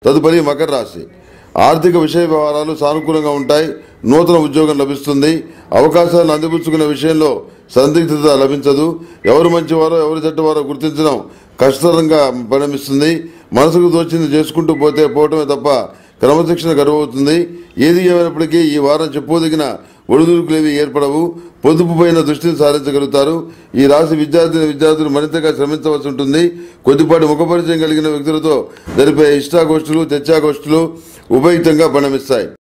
తదుపరి మకర రాశి ఆర్థిక విషయ వ్యవహారాలు సానుకూలంగా ఉంటాయి నూతన ఉద్యోగం లభిస్తుంది అవకాశాలను అందిపుచ్చుకునే విషయంలో సందిగ్ధత లభించదు ఎవరు మంచివారో ఎవరు చెడ్డవారో గుర్తించడం కష్టతరంగా పరిణమిస్తుంది మనసుకు తోచింది చేసుకుంటూ పోతే పోవటమే తప్ప క్రమశిక్షణ గడువవుతుంది ఏది ఏమైనప్పటికీ ఈ వారం చెప్పుదగిన ఒడిదుడుకులేవి ఏర్పడవు పొదుపు పైన దృష్టిని సారించగలుగుతారు ఈ రాశి విద్యార్థిని విద్యార్థులు మరింతగా శ్రమించవలసి ఉంటుంది కొద్దిపాటి ముఖపరిచయం కలిగిన వ్యక్తులతో జరిపే ఇష్టాగోష్ఠులు చర్చాగోష్ఠులు ఉపయుక్తంగా పరిణమిస్తాయి